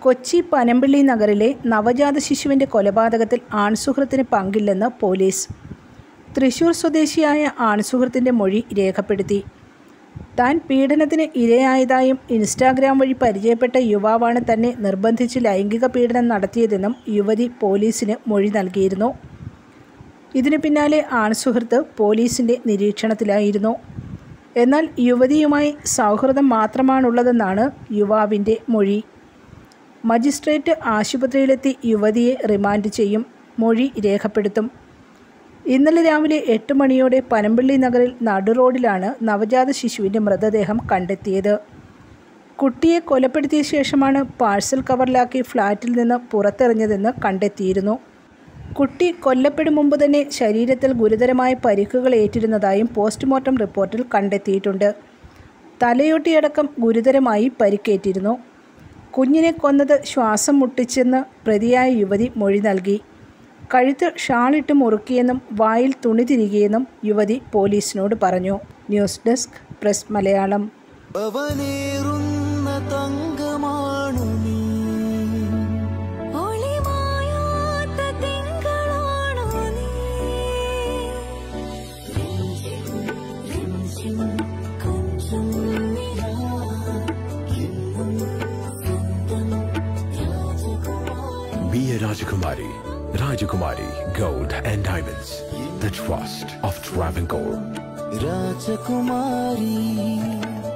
കൊച്ചി പനമ്പിള്ളി നഗറിലെ നവജാത ശിശുവിൻ്റെ കൊലപാതകത്തിൽ ആൺസുഹൃത്തിന് പങ്കില്ലെന്ന് പോലീസ് തൃശൂർ സ്വദേശിയായ ആൺസുഹൃത്തിൻ്റെ മൊഴി രേഖപ്പെടുത്തി താൻ പീഡനത്തിന് ഇരയായതായും ഇൻസ്റ്റാഗ്രാം വഴി പരിചയപ്പെട്ട യുവാവാണ് തന്നെ നിർബന്ധിച്ച് ലൈംഗിക പീഡനം നടത്തിയതെന്നും യുവതി പോലീസിന് മൊഴി നൽകിയിരുന്നു ഇതിനു പിന്നാലെ ആൺസുഹൃത്ത് പോലീസിൻ്റെ നിരീക്ഷണത്തിലായിരുന്നു എന്നാൽ യുവതിയുമായി സൗഹൃദം മാത്രമാണുള്ളതെന്നാണ് യുവാവിൻ്റെ മൊഴി മജിസ്ട്രേറ്റ് ആശുപത്രിയിലെത്തി യുവതിയെ റിമാൻഡ് ചെയ്യും മൊഴി രേഖപ്പെടുത്തും ഇന്നലെ രാവിലെ എട്ട് മണിയോടെ പനമ്പള്ളി നഗറിൽ നടുറോഡിലാണ് നവജാത ശിശുവിൻ്റെ മൃതദേഹം കണ്ടെത്തിയത് കുട്ടിയെ കൊലപ്പെടുത്തിയ ശേഷമാണ് പാഴ്സൽ കവറിലാക്കി ഫ്ലാറ്റിൽ നിന്ന് പുറത്തെറിഞ്ഞതെന്ന് കണ്ടെത്തിയിരുന്നു കുട്ടി കൊല്ലപ്പെടും മുമ്പ് തന്നെ ശരീരത്തിൽ ഗുരുതരമായ പരിക്കുകൾ ഏറ്റിരുന്നതായും പോസ്റ്റ്മോർട്ടം റിപ്പോർട്ടിൽ കണ്ടെത്തിയിട്ടുണ്ട് തലയൊട്ടിയടക്കം ഗുരുതരമായി പരിക്കേറ്റിരുന്നു കുഞ്ഞിനെ കൊന്നത് ശ്വാസം മുട്ടിച്ചെന്ന് പ്രതിയായ യുവതി മൊഴി നൽകി കഴുത്ത് ഷാളിട്ട് മുറുക്കിയെന്നും വായിൽ തുണി തിരികെയെന്നും യുവതി പോലീസിനോട് പറഞ്ഞു ന്യൂസ് ഡെസ്ക് പ്രസ് മലയാളം അവനേറുന്ന തങ്കമാണു നീ ഒളിമായാത്ത തിങ്കളാണോ നീ രഞ്ജിം കൊഞ്ചും നിലാ എന്നും സ്വന്തം രാജകുമാരി Be a Rajakumari. Rajakumari Gold and Diamonds. The trust of Travancore. രാജകുമാരി